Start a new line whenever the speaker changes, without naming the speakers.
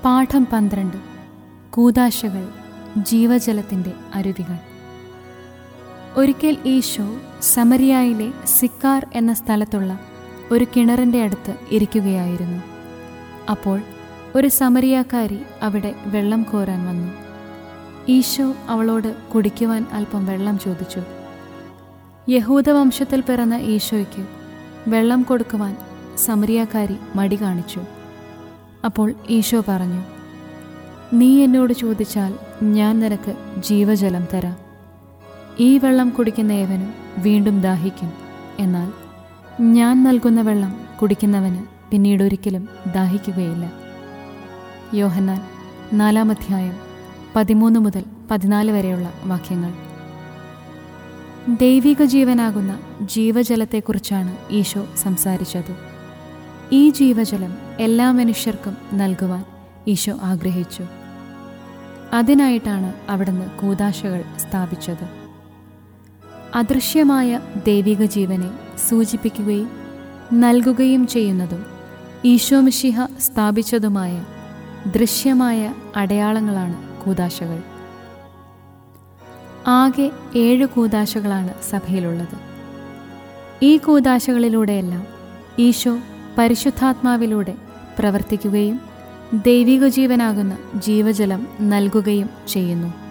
പാഠം പന്ത്രണ്ട് കൂതാശകൾ ജീവജലത്തിൻ്റെ അരുവികൾ ഒരിക്കൽ ഈശോ സമരിയായിലെ സിക്കാർ എന്ന സ്ഥലത്തുള്ള ഒരു കിണറിൻ്റെ അടുത്ത് ഇരിക്കുകയായിരുന്നു അപ്പോൾ ഒരു സമരിയാക്കാരി അവിടെ വെള്ളം കോരാൻ വന്നു ഈശോ അവളോട് കുടിക്കുവാൻ അല്പം വെള്ളം ചോദിച്ചു യഹൂദവംശത്തിൽ പിറന്ന ഈശോയ്ക്ക് വെള്ളം കൊടുക്കുവാൻ സമരിയാക്കാരി മടി കാണിച്ചു അപ്പോൾ ഈശോ പറഞ്ഞു നീ എന്നോട് ചോദിച്ചാൽ ഞാൻ നിനക്ക് ജീവജലം തരാം ഈ വെള്ളം കുടിക്കുന്ന ഏവനും വീണ്ടും ദാഹിക്കും എന്നാൽ ഞാൻ നൽകുന്ന വെള്ളം കുടിക്കുന്നവന് പിന്നീട് ഒരിക്കലും ദാഹിക്കുകയില്ല യോഹന്നാൻ നാലാം അധ്യായം പതിമൂന്ന് മുതൽ പതിനാല് വരെയുള്ള വാക്യങ്ങൾ ദൈവിക ജീവനാകുന്ന ജീവജലത്തെക്കുറിച്ചാണ് ഈശോ സംസാരിച്ചത് ഈ ജീവജലം എല്ലാ മനുഷ്യർക്കും നൽകുവാൻ ഈശോ ആഗ്രഹിച്ചു അതിനായിട്ടാണ് അവിടുന്ന് കൂതാശകൾ സ്ഥാപിച്ചത് അദൃശ്യമായ ദൈവിക ജീവനെ സൂചിപ്പിക്കുകയും നൽകുകയും ചെയ്യുന്നതും ഈശോമിഷിഹ സ്ഥാപിച്ചതുമായ ദൃശ്യമായ അടയാളങ്ങളാണ് കൂതാശകൾ ആകെ ഏഴ് കൂതാശകളാണ് സഭയിലുള്ളത് ഈ കൂതാശകളിലൂടെയെല്ലാം ഈശോ പരിശുദ്ധാത്മാവിലൂടെ പ്രവർത്തിക്കുകയും ദൈവിക ജീവനാകുന്ന ജീവജലം നൽകുകയും ചെയ്യുന്നു